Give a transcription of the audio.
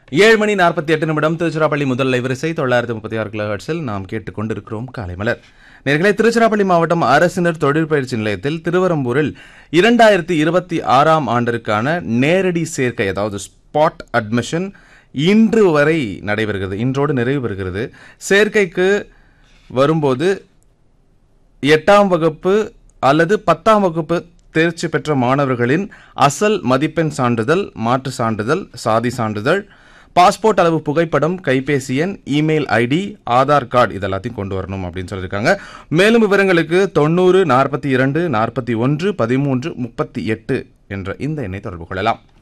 ஏழு மணி நாற்பத்தி எட்டு நிமிடம் திருச்சிராப்பள்ளி முதல் லைவரிசை தொள்ளாயிரத்தி முப்பத்தி ஆறு கிலோஹெர்ட்ஸில் நாம் கேட்டுக்கொண்டிருக்கிறோம் காலை மலர் நேர்களை திருச்சிராப்பள்ளி மாவட்டம் அரசினர் தொழிற்பயிற்சி நிலையத்தில் திருவரம்பூரில் இரண்டாயிரத்தி இருபத்தி ஆறாம் ஆண்டிற்கான நேரடி சேர்க்கை அதாவது ஸ்பாட் அட்மிஷன் இன்று வரை நடைபெறுகிறது இன்றோடு நிறைவு பெறுகிறது சேர்க்கைக்கு வரும்போது எட்டாம் வகுப்பு அல்லது பத்தாம் வகுப்பு தேர்ச்சி பெற்ற மாணவர்களின் அசல் மதிப்பெண் சான்றிதழ் மாற்று சான்றிதழ் சாதி சான்றிதழ் பாஸ்போர்ட் அளவு புகைப்படம் கைபேசி எண் இமெயில் ஐடி ஆதார் கார்டு இதெல்லாத்தையும் கொண்டு வரணும் அப்படின்னு சொல்லியிருக்காங்க மேலும் விவரங்களுக்கு தொண்ணூறு நாற்பத்தி இரண்டு நாற்பத்தி ஒன்று பதிமூன்று முப்பத்தி எட்டு என்ற இந்த எண்ணை தொடர்பு கொள்ளலாம்